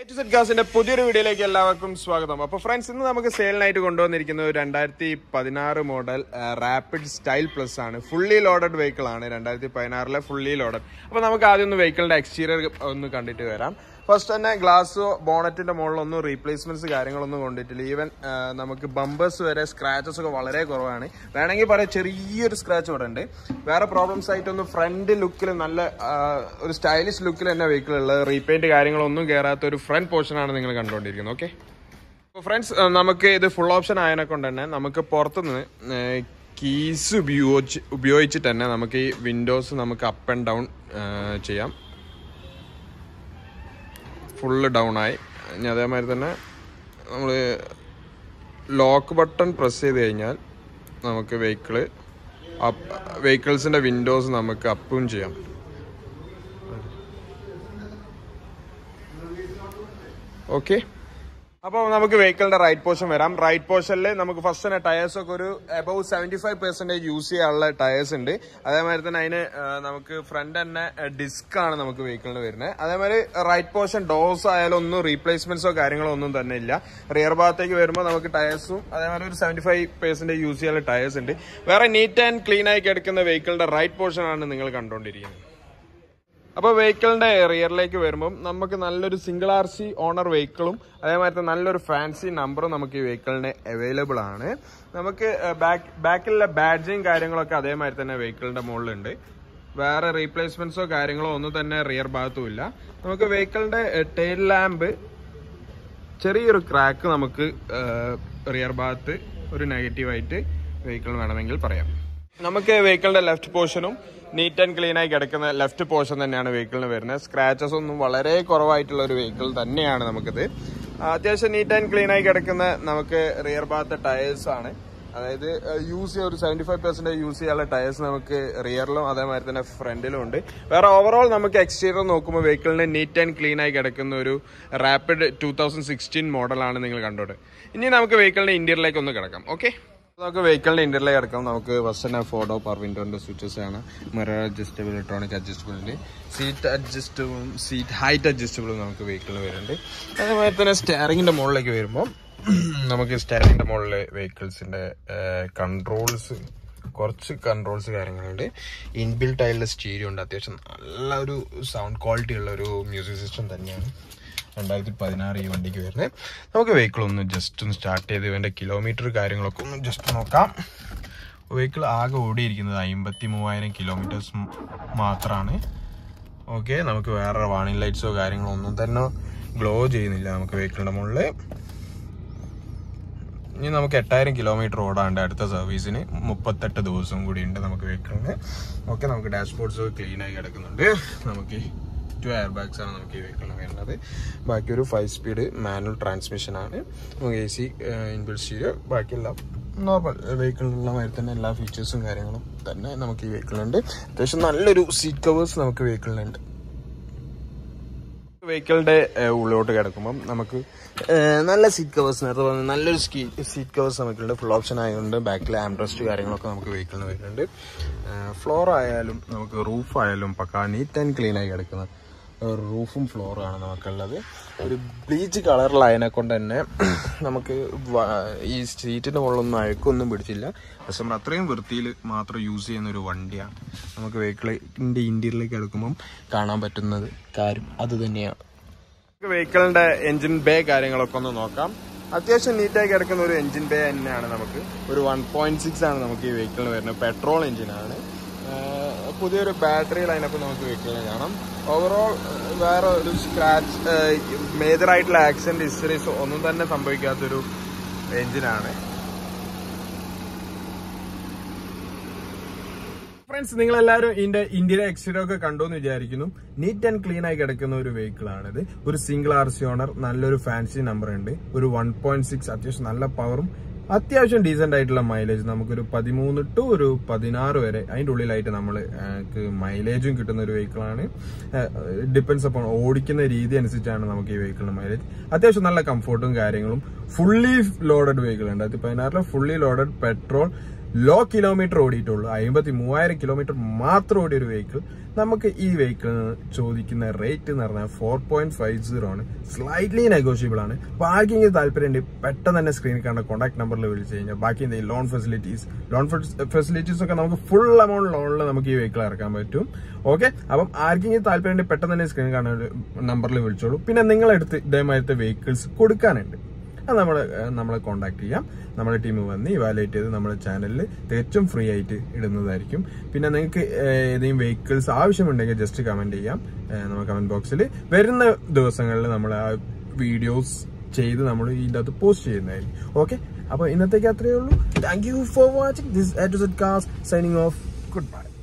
ഗാസിന്റെ പുതിയൊരു വീഡിയോയിലേക്ക് എല്ലാവർക്കും സ്വാഗതം അപ്പൊ ഫ്രണ്ട്സ് ഇന്ന് നമുക്ക് സെയിലിനായിട്ട് കൊണ്ടുവന്നിരിക്കുന്നത് ഒരു രണ്ടായിരത്തി പതിനാറ് മോഡൽ റാപ്പിഡ് സ്റ്റൈൽ പ്ലസ് ആണ് ഫുള്ളി ലോഡഡ് വെഹിക്കിൾ ആണ് രണ്ടായിരത്തി പതിനാറിലെ ഫുള്ളി ലോഡഡ് അപ്പൊ നമുക്ക് ആദ്യം ഒന്ന് വെഹിക്കിളിന്റെ എക്സ്റ്റീരിയർ ഒന്ന് കണ്ടിട്ട് വരാം ഫസ്റ്റ് തന്നെ ഗ്ലാസ് ബോണറ്റിന്റെ മുകളിലൊന്നും റീപ്ലേസ്മെന്റ്സ് കാര്യങ്ങളൊന്നും കൊണ്ടിട്ടില്ല ഈവൻ നമുക്ക് ബമ്പേഴ്സ് വരെ സ്ക്രാച്ചസ് ഒക്കെ വളരെ കുറവാണ് വേണമെങ്കിൽ പറയാം ചെറിയൊരു സ്ക്രാച്ച് ഇവിടെ ഉണ്ട് വേറെ പ്രോബ്ലംസ് ആയിട്ടൊന്നും ഫ്രണ്ട് ലുക്കിൽ നല്ല ആ, ഒരു സ്റ്റൈലിഷ് ലുക്കിൽ തന്നെ വെഹിക്കിൾ ഉള്ളത് റീപെയിന്റ് കാര്യങ്ങളൊന്നും കയറാത്ത ഒരു ഫ്രണ്ട് പോർഷൻ ആണ് നിങ്ങൾ കണ്ടുകൊണ്ടിരിക്കുന്നത് ഓക്കെ അപ്പോൾ ഫ്രണ്ട്സ് നമുക്ക് ഇത് ഫുൾ ഓപ്ഷൻ ആയതിനെ കൊണ്ട് തന്നെ നമുക്ക് പുറത്തുനിന്ന് കീസ് ഉപയോഗിച്ച് ഉപയോഗിച്ചിട്ട് തന്നെ നമുക്ക് ഈ വിൻഡോസ് നമുക്ക് അപ്പ് ആൻഡ് ഡൗൺ ചെയ്യാം ഫുള്ള് ഡൗൺ ആയി ഇനി അതേമാതിരി തന്നെ നമ്മൾ ലോക്ക് ബട്ടൺ പ്രസ് ചെയ്ത് കഴിഞ്ഞാൽ നമുക്ക് വെഹിക്കിള് അപ്പ് വെഹിക്കിൾസിൻ്റെ വിൻഡോസ് നമുക്ക് അപ്പും ചെയ്യാം ഓക്കെ അപ്പോൾ നമുക്ക് വെഹിക്കിളിന്റെ റൈറ്റ് പോർഷൻ വരാം റൈറ്റ് പോർഷനിൽ നമുക്ക് ഫസ്റ്റ് തന്നെ ടയേഴ്സ് ഒക്കെ ഒരു above seventy five percentage use ചെയ്യാനുള്ള ടയേഴ്സ് ഉണ്ട് അതേമാതിരി തന്നെ അതിന് ആ, നമുക്ക് ഫ്രണ്ട് തന്നെ ഡിസ്ക് ആണ് നമുക്ക് വെഹിക്കിളിന് വരുന്നത് അതേമാതിരി റൈറ്റ് പോർഷൻ ഡോസ് ആയാലും ഒന്നും റീപ്ലേസ്മെന്റ്സോ കാര്യങ്ങളോ ഒന്നും തന്നെ ഇല്ല റിയർ ഭാഗത്തേക്ക് വരുമ്പോൾ നമുക്ക് ടയേഴ്സും അതേമാതിരി ഒരു സെവന്റി ഫൈവ് പെർസെന്റേജ് യൂസ് ചെയ്യാനുള്ള ടയേഴ്സ് ഉണ്ട് വേറെ നീറ്റ് ആൻഡ് ക്ലീൻ ആയി കിടക്കുന്ന വെഹിക്കിളിന്റെ റൈറ്റ് പോർഷൻ ആണ് നിങ്ങൾ കണ്ടുകൊണ്ടിരിക്കുന്നത് അപ്പോൾ വെഹിക്കിളിന്റെ റിയറിലേക്ക് വരുമ്പം നമുക്ക് നല്ലൊരു സിംഗിൾ ആർ സി ഓണർ വെഹിക്കിളും അതേമാതിരി തന്നെ നല്ലൊരു ഫാൻസി നമ്പറും നമുക്ക് ഈ വെഹിക്കിളിന് അവൈലബിൾ ആണ് നമുക്ക് ബാക്ക് ബാക്കിലുള്ള ബാഡ്ജിങ് കാര്യങ്ങളൊക്കെ അതേമാതിരി തന്നെ വെഹിക്കിളിന്റെ മുകളിലുണ്ട് വേറെ റീപ്ലേസ്മെന്റ്സോ കാര്യങ്ങളോ ഒന്നും തന്നെ റിയർ ഭാഗത്തും ഇല്ല നമുക്ക് വെഹിക്കിളിന്റെ ടെയിൽ ലാമ്പ് ചെറിയൊരു ക്രാക്ക് നമുക്ക് റിയർ ഭാഗത്ത് ഒരു നെഗറ്റീവായിട്ട് വെഹിക്കിൾ വേണമെങ്കിൽ പറയാം നമുക്ക് വെഹിക്കിളിന്റെ ലെഫ്റ്റ് പോർഷനും നീറ്റ് ആൻഡ് ക്ലീൻ ആയി കിടക്കുന്ന ലെഫ്റ്റ് പോർഷൻ തന്നെയാണ് വെഹിക്കിളിന് വരുന്നത് സ്ക്രാച്ചസ് ഒന്നും വളരെ കുറവായിട്ടുള്ള ഒരു വെഹിക്കിൾ തന്നെയാണ് നമുക്കിത് അത്യാവശ്യം നീറ്റ് ആൻഡ് ക്ലീൻ ആയി കിടക്കുന്ന നമുക്ക് റിയർ ഭാഗത്തെ ടയേഴ്സ് ആണ് അതായത് യൂസ് ചെയ്യാൻ ഒരു സെവന്റി ഫൈവ് പെർസെന്റ് യൂസ് ചെയ്യാനുള്ള ടയേഴ്സ് നമുക്ക് റിയറിലും അതേമാതിരി തന്നെ ഫ്രണ്ടിലും ഉണ്ട് വേറെ ഓവറോൾ നമുക്ക് എക്സ്റ്റീരിയർ നോക്കുമ്പോൾ വെഹിക്കിളിന് നീറ്റ് ആൻഡ് ക്ലീൻ ആയി കിടക്കുന്ന ഒരു റാപ്പിഡ് ടൂ തൗസൻഡ് സിക്സ്റ്റീൻ മോഡലാണ് നിങ്ങൾ കണ്ടോട്ട് ഇനി നമുക്ക് വെഹിക്കിളിന്റെ ഇന്റീരിയറിലേക്ക് ഒന്ന് കിടക്കാം ഓക്കെ നമുക്ക് വെഹിക്കിളിന്റെ ഇന്റീരിയറിലേക്ക് കിടക്കാം നമുക്ക് ഫസ്റ്റ് തന്നെ ഫോട്ടോ പവർ വിൻഡോന്റെ സ്വിച്ചസ് ആണ് മിറർ അഡ്ജസ്റ്റബിൾ ഇലക്ട്രോണിക് അഡ്ജസ്റ്റബിളിന്റെ സീറ്റ് അഡ്ജസ്റ്റബിളും സീറ്റ് ഹൈറ്റ് അഡ്ജസ്റ്റബിളും നമുക്ക് വെഹിക്കിളിൽ വരുന്നുണ്ട് അതേമാതിരി തന്നെ സ്റ്റാറിങ്ങിന്റെ മുകളിലേക്ക് വരുമ്പോൾ നമുക്ക് സ്റ്റാറിങ്ങിന്റെ മുകളിൽ വെഹിക്കിൾസിന്റെ കൺട്രോൾസ് കുറച്ച് കൺട്രോൾസ് കാര്യങ്ങളുണ്ട് ഇൻബിൽട്ട് ആയിട്ടുള്ള സ്റ്റീരിയോ ഉണ്ട് അത്യാവശ്യം നല്ല ഒരു സൗണ്ട് ക്വാളിറ്റി ഉള്ള ഒരു മ്യൂസിക് സിസ്റ്റം തന്നെയാണ് രണ്ടായിരത്തി പതിനാറ് ഈ വണ്ടിക്ക് വരുന്നത് നമുക്ക് വെഹിക്കിൾ ഒന്ന് ജസ്റ്റ് ഒന്ന് സ്റ്റാർട്ട് ചെയ്ത് ഇവൻ്റെ കിലോമീറ്റർ കാര്യങ്ങളൊക്കെ ഒന്ന് ജസ്റ്റ് നോക്കാം വെഹിക്കിൾ ആകെ ഓടിയിരിക്കുന്നത് അമ്പത്തി മൂവായിരം കിലോമീറ്റേഴ്സ് മാത്രമാണ് ഓക്കെ നമുക്ക് വേറെ വാണിംഗ് ലൈറ്റ്സോ കാര്യങ്ങളോ ഒന്നും തന്നെ ഗ്ലോ ചെയ്യുന്നില്ല നമുക്ക് വെഹിക്കിളിൻ്റെ മുകളിൽ ഇനി നമുക്ക് എട്ടായിരം കിലോമീറ്റർ ഓടാണ്ട് അടുത്ത സർവീസിന് മുപ്പത്തെട്ട് ദിവസവും കൂടി ഉണ്ട് നമുക്ക് വെഹിക്കിളിന് ഓക്കെ നമുക്ക് ഡാഷ്ബോർഡ്സ് ക്ലീൻ ആയി കിടക്കുന്നുണ്ട് നമുക്ക് ടു എയർ ബാഗ്സ് ആണ് നമുക്ക് ഈ വെഹിക്കിളിന് വരുന്നത് ബാക്കി ഒരു ഫൈവ് സ്പീഡ് മാനുവൽ ട്രാൻസ്മിഷൻ ആണ് നമുക്ക് എ സി ഇൻബിൾ സ്റ്റീരിയോ ബാക്കിയെല്ലാം നോർമൽ വെഹിക്കിളിലുള്ള മാതിരി തന്നെ എല്ലാ ഫീച്ചേഴ്സും കാര്യങ്ങളും തന്നെ നമുക്ക് ഈ വെഹിക്കിളുണ്ട് അത്യാവശ്യം നല്ലൊരു സീറ്റ് കവേഴ്സ് നമുക്ക് വെഹിക്കിളിനുണ്ട് വെഹിക്കിളിന്റെ ഉള്ളിലോട്ട് കിടക്കുമ്പം നമുക്ക് ഏഹ്, നല്ല സീറ്റ് കവേഴ്സ് നേരത്തെ പറഞ്ഞ നല്ലൊരു സീറ്റ് കവേഴ്സ് നമുക്കുണ്ട് ഫുൾ ഓപ്ഷൻ ആയതുകൊണ്ട് ബാക്കിൽ ആംബ്രസ്റ്റ് കാര്യങ്ങളൊക്കെ നമുക്ക് വെഹിക്കിളിന് വരുന്നുണ്ട് ഫ്ലോർ ആയാലും നമുക്ക് റൂഫ് ആയാലും പക്കാ നീറ്റ് ആൻഡ് ക്ലീൻ ആയി കിടക്കുന്ന ഒരു റൂഫും ഫ്ലോറും ആണ് നമുക്കുള്ളത് ഒരു ബ്ലീച്ച് കളറിലായതിനെ കൊണ്ട് തന്നെ നമുക്ക് വ- ഈ സീറ്റിന്റെ മുകളിലൊന്നും അഴുക്കൊന്നും പിടിച്ചില്ല പക്ഷെ നമ്മൾ അത്രയും വൃത്തിയിൽ മാത്രം യൂസ് ചെയ്യുന്ന ഒരു വണ്ടിയാണ് നമുക്ക് വെഹിക്കിളിന്റെ ഇന്റീരിയറിലേക്ക് എടുക്കുമ്പം കാണാൻ പറ്റുന്നത് കാര്യം അത് തന്നെയാണ് വെഹിക്കിളിന്റെ എഞ്ചിൻ ബേ കാര്യങ്ങളൊക്കെ ഒന്ന് നോക്കാം അത്യാവശ്യം നീറ്റായി കിടക്കുന്ന ഒരു എഞ്ചിൻ ബേ തന്നെയാണ് നമുക്ക് ഒരു വൺ പോയിന്റ് സിക്സ് ആണ് നമുക്ക് ഈ വെഹിക്കിളിന് വരുന്നത് പെട്രോൾ എഞ്ചിനാണ് പുതിയൊരു ബാറ്ററി ലൈനപ്പ് നമുക്ക് വെഹിക്കിളിന് കാണാം ഓവറോൾ വേറെ ഒരു സ്ക്രാച്ച് മേജർ ആയിട്ടുള്ള ആക്സിഡന്റ് ഹിസ്റ്ററീസ് ഒന്നും തന്നെ സംഭവിക്കാത്തൊരു എഞ്ചിനാണ് ഫ്രണ്ട്സ് നിങ്ങൾ എല്ലാവരും ഇതിന്റെ ഇന്ത്യയിലെ എക്സ്റ്റീരിയർ ഒക്കെ കണ്ടു എന്ന് വിചാരിക്കുന്നു നീറ്റ് ആൻഡ് ക്ലീൻ ആയി കിടക്കുന്ന ഒരു വെഹിക്കിൾ ആണിത് ഒരു സിംഗിൾ ആർ സി ഓണർ നല്ലൊരു ഫാൻസി നമ്പർ ഉണ്ട് ഒരു വൺ പോയിന്റ് സിക്സ് അത്യാവശ്യം നല്ല പവറും അത്യാവശ്യം ഡീസെന്റ് ആയിട്ടുള്ള മൈലേജ് നമുക്കൊരു പതിമൂന്ന് ടു ഒരു പതിനാറ് വരെ അതിന്റെ ഉള്ളിലായിട്ട് നമ്മൾ മൈലേജും കിട്ടുന്ന ഒരു വെഹിക്കിളാണ് ഡിപ്പെൻസ് അപ്പോൾ ഓടിക്കുന്ന രീതി അനുസരിച്ചാണ് നമുക്ക് ഈ വെഹിക്കിളിന് മൈലേജ് അത്യാവശ്യം നല്ല കംഫോർട്ടും കാര്യങ്ങളും ഫുള്ളി ലോഡഡ് വെഹിക്കിൾ ഉണ്ട് അത് പതിനാറിലെ fully loaded petrol low kilometre ഓടിയിട്ടുള്ളൂ അമ്പത്തി മൂവായിരം കിലോമീറ്റർ മാത്രം ഓടിയ ഒരു വെഹിക്കിൾ നമുക്ക് ഈ വെഹിക്കിളിന് ചോദിക്കുന്ന റേറ്റ് എന്ന് പറഞ്ഞാൽ ഫോർ പോയിന്റ് ഫൈവ് സീറോ ആണ് സ്ലൈറ്റ്ലി നെഗോഷ്യബിൾ ആണ് പാർക്കിംഗ് താല്പര്യം പെട്ടെന്ന് തന്നെ സ്ക്രീനിൽ കാണുന്ന കോൺടാക്ട് നമ്പറിൽ വിളിച്ചു കഴിഞ്ഞാൽ ബാക്കി എന്തെങ്കിലും ലോൺ ഫെസിലിറ്റീസ് ലോൺ ഫെസിലിറ്റീസ് ഒക്കെ നമുക്ക് ഫുൾ എമൗണ്ട് ലോണിൽ നമുക്ക് ഈ വെഹിക്കിൾ ഇറക്കാൻ പറ്റും ഓക്കെ അപ്പം ആർക്കെങ്കിലും താല്പര്യം പെട്ടെന്ന് തന്നെ സ്ക്രീൻ കാണുന്ന നമ്പറിൽ വിളിച്ചോളൂ പിന്നെ നിങ്ങളെടുത്ത് ഇതേമാതിരത്തെ വെഹിക്കിൾസ് കൊടുക്കാനുണ്ട് അത് നമ്മൾ നമ്മളെ കോൺടാക്ട് ചെയ്യാം നമ്മുടെ ടീം വന്ന് ഇവാലുവേറ്റ് ചെയ്ത് നമ്മുടെ ചാനലിൽ തികച്ചും ഫ്രീ ആയിട്ട് ഇടുന്നതായിരിക്കും പിന്നെ നിങ്ങൾക്ക് ഏതെങ്കിലും വെഹിക്കിൾസ് ആവശ്യമുണ്ടെങ്കിൽ ജസ്റ്റ് കമന്റ് ചെയ്യാം ഏഹ് നമ്മുടെ കമന്റ് ബോക്സിൽ വരുന്ന ദിവസങ്ങളിൽ നമ്മൾ ആ വീഡിയോസ് ചെയ്ത് നമ്മൾ ഇതിൻ്റെ അകത്ത് പോസ്റ്റ് ചെയ്യുന്നതായിരിക്കും ഓക്കെ അപ്പോൾ ഇന്നത്തേക്ക് അത്രയേ ഉള്ളൂ thank you for watching this A to Z cars signing off good by